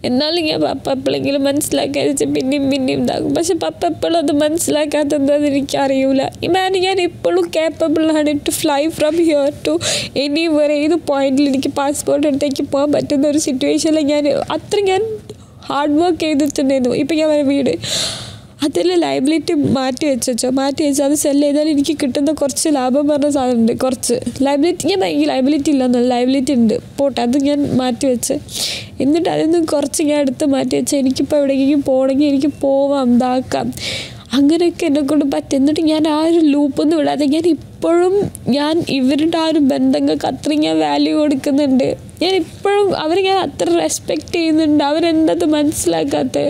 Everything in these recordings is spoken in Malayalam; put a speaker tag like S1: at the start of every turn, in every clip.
S1: എന്നാലും ഞാൻ പപ്പ എപ്പോഴെങ്കിലും മനസ്സിലാക്കാൻ വെച്ചാൽ പിന്നെയും പിന്നെയും ഇതാകും പക്ഷെ പപ്പ എപ്പോഴും അത് മനസ്സിലാക്കാത്തതെന്ന് എനിക്കറിയില്ല മാൻ ഞാൻ ഇപ്പോഴും കേപ്പബിൾ ആണ് to fly from here to any വേറെ ഏത് പോയിന്റിൽ എനിക്ക് പാസ്പോർട്ട് എടുത്തേക്ക് പോകാൻ പറ്റുന്ന ഒരു സിറ്റുവേഷനിൽ ഞാൻ അത്ര ഞാൻ ഹാർഡ് വർക്ക് ചെയ്തിട്ടുണ്ടായിരുന്നു ഇപ്പം ഞാൻ ഒരു വീട് അതിൽ ലൈബിലിറ്റി മാറ്റി വെച്ചോ മാറ്റി വെച്ചാൽ അത് സെല് ചെയ്താൽ എനിക്ക് കിട്ടുന്ന കുറച്ച് ലാഭം പറഞ്ഞ സാധനമുണ്ട് കുറച്ച് ലൈബിലിറ്റി ഞാൻ എനിക്ക് ലൈബിലിറ്റി ഇല്ലെന്നല്ല ലൈബിലിറ്റി ഉണ്ട് പോട്ടെ അത് ഞാൻ മാറ്റി വെച്ച് എന്നിട്ട് അതിൽ നിന്ന് കുറച്ച് ഞാൻ എടുത്ത് മാറ്റി വെച്ചാൽ എനിക്കിപ്പോൾ എവിടേക്കെങ്കിലും പോകണമെങ്കിൽ എനിക്ക് പോവാം ഇതാക്കാം അങ്ങനെയൊക്കെ എന്നെ കൊണ്ട് പറ്റും എന്നിട്ട് ഞാൻ ആ ഒരു ലൂപ്പൊന്നും വിടാതെ ഞാൻ ഇപ്പോഴും ഞാൻ ഇവരുടെ ആ ഒരു ബന്ധങ്ങൾക്ക് അത്രയും ഞാൻ വാല്യൂ കൊടുക്കുന്നുണ്ട് ഞാൻ ഇപ്പോഴും അവരെ ഞാൻ അത്ര റെസ്പെക്റ്റ് ചെയ്യുന്നുണ്ട് അവരെന്തത് മനസ്സിലാക്കാത്തത്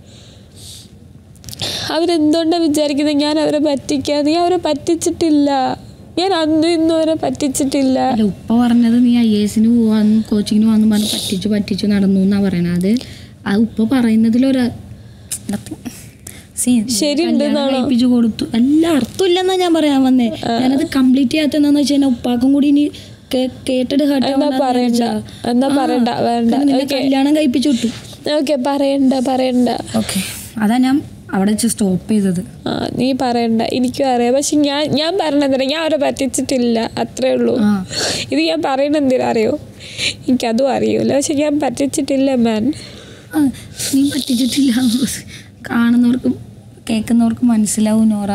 S1: അവരെന്തുകൊണ്ടാണ് വിചാരിക്കുന്നത് ഞാൻ അവരെ പറ്റിക്കാതെ ഞാൻ അവരെ പറ്റിച്ചിട്ടില്ല ഞാൻ അന്നും ഇന്നും അവരെ പറ്റിച്ചിട്ടില്ല
S2: അല്ല ഉപ്പ പറഞ്ഞത് നീ ഐ എസിന് പോവാന്ന് കോച്ചിങ്ങിന് പോവാന്ന് പറഞ്ഞ് പറ്റിച്ചു പറ്റിച്ചു നടന്നു എന്നാ പറയണത് അത് ആ ഉപ്പ പറയുന്നതിലൊരു
S1: ശരിയുണ്ട് എന്നാണോ?
S2: കഴിപ്പിച്ചു കൊടുത്തു എല്ലാ അർത്ഥമില്ലെന്നാ ഞാൻ പറയാൻ വന്നേ ഞാനത് കംപ്ലീറ്റ് ചെയ്യാത്ത എന്താന്ന് വെച്ച് കഴിഞ്ഞാൽ ഉപ്പാക്കും കൂടി ഇനി കേ- കേട്ടിട്ട് hurt
S1: എന്നാ
S2: ആവണ്ടാന്ന്
S1: പറയണ്ട
S2: വിചാരിച്ചാ.
S1: എന്നാ
S2: ആ,
S1: പറയണ്ട വേണ്ട
S2: കാരണം നിന്നെ
S1: ഓക്കെ
S2: കല്യാണം കഴിപ്പിച്ചു വിട്ടു
S1: ഓക്കെ പറയണ്ട പറയണ്ട
S2: ഓക്കെ അതാ ഞാൻ അവിടെ വെച്ച് സ്റ്റോപ്പ് ചെയ്തത്
S1: ആ നീ പറയണ്ട എനിക്കും അറിയാം പക്ഷെ ഞാൻ ഞാൻ പറഞ്ഞെന്തിനാ ഞാൻ അവരെ പറ്റിച്ചിട്ടില്ല അത്രേ ഉള്ളൂ
S2: ആ.
S1: ഇത് ഞാൻ പറയണ എന്തിനാ അറിയോ എനിക്കതും അറിയൂല പക്ഷെ ഞാൻ പറ്റിച്ചിട്ടില്ല മാൻ
S2: ആ, നീ പറ്റിച്ചിട്ടില്ല കാണുന്നവർക്കും കേൾക്കുന്നവർക്കും മനസ്സിലാവും നോറ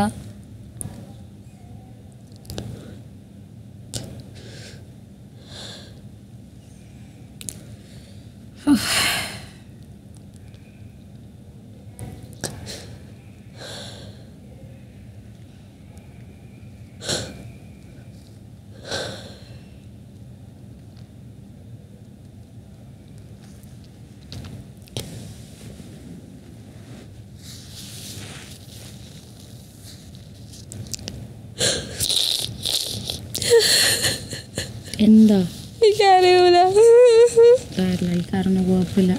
S2: എന്താ
S1: എനിക്കറിയൂല
S2: സാരില്ല കാരണം കുഴപ്പമില്ല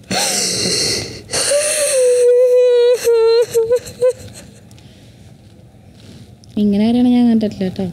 S2: ഇങ്ങനെ കാര്യമാണ് ഞാൻ കണ്ടിട്ടില്ല കേട്ടോ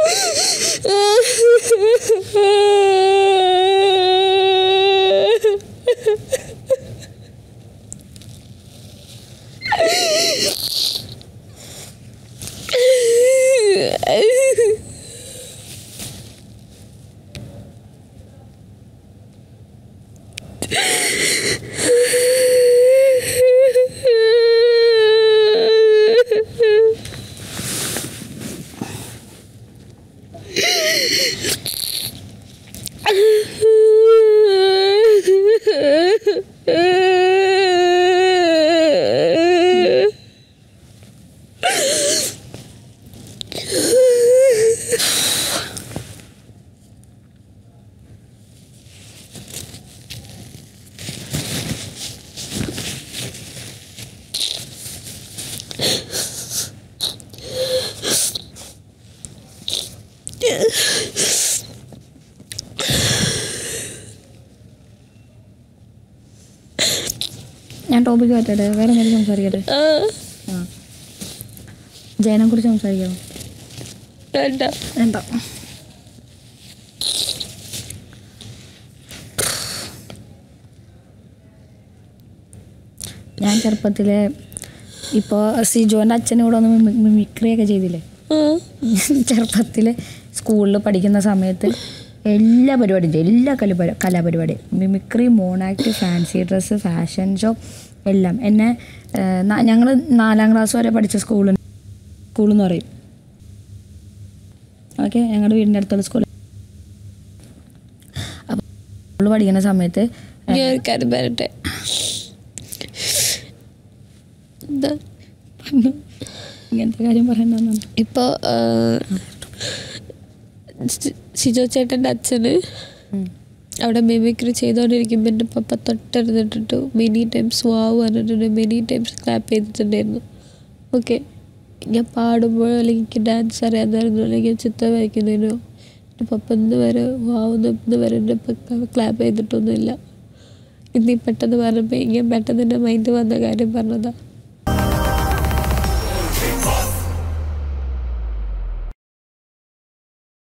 S2: ഞാൻ ടോപ്പിക്ക് പറ്റട്ടെ വേറെ എന്തെങ്കിലും സംസാരിക്കട്ടെ
S1: ആ
S2: ആ ജയനെ കുറിച്ച് സംസാരിക്കാം
S1: വേണ്ട
S2: എന്താ ഞാൻ ചെറുപ്പത്തിലെ ഇപ്പോൾ സിജോൻ്റെ അച്ഛനും കൂടെ ഒന്ന് മിമി- മിമിക്രിയൊക്കെ ചെയ്തില്ലേ
S1: ആ
S2: ചെറുപ്പത്തിൽ സ്കൂളിൽ പഠിക്കുന്ന സമയത്ത് എല്ലാ പരിപാടിയും ചെയ്യും എല്ലാ കല കലാപരിപാടിയും mimicry mono act fancy dress fashion show എല്ലാം എന്നെ ഞങ്ങൾ നാലാം ക്ലാസ് വരെ പഠിച്ച സ്കൂളിൽ സ്കൂളെന്ന് പറയും ഓക്കെ ഞങ്ങളുടെ വീടിൻ്റെ അടുത്തുള്ള സ്കൂൾ അപ്പോൾ സ്കൂളിൽ പഠിക്കുന്ന സമയത്ത്
S1: ഞാൻ ഒരു കാര്യം പറയട്ടെ എന്താ
S2: ഇങ്ങനത്തെ കാര്യം പറയണ്ടെന്നാണ്
S1: ഇപ്പോൾ സിജോ ചേട്ടൻ്റെ അച്ഛന് അവിടെ മിമിക്രി ചെയ്തുകൊണ്ടിരിക്കുമ്പോൾ എൻ്റെ പപ്പ തൊട്ടറിഞ്ഞിട്ടിട്ട് മെനി ടൈംസ് വാവ് പറഞ്ഞിട്ടുണ്ട് മെനി ടൈംസ് ക്ലാപ്പ് ചെയ്തിട്ടുണ്ടായിരുന്നു ഓക്കെ ഞാൻ പാടുമ്പോഴോ അല്ലെങ്കിൽ എനിക്ക് ഡാൻസ് അറിയാമായിരുന്നു അല്ലെങ്കിൽ ചിത്രം വരയ്ക്കുന്നതിനോ എൻ്റെ പപ്പ ഇന്ന് വരെ വാവ് ഇന്ന് വരെ എൻ്റെ ക്ലാപ്പ് ചെയ്തിട്ടൊന്നുമില്ല ഇന്ന് ഈ പെട്ടെന്ന് പറഞ്ഞപ്പോൾ ഞാൻ പെട്ടെന്ന് എൻ്റെ മൈൻഡ് വന്ന കാര്യം പറഞ്ഞതാണ്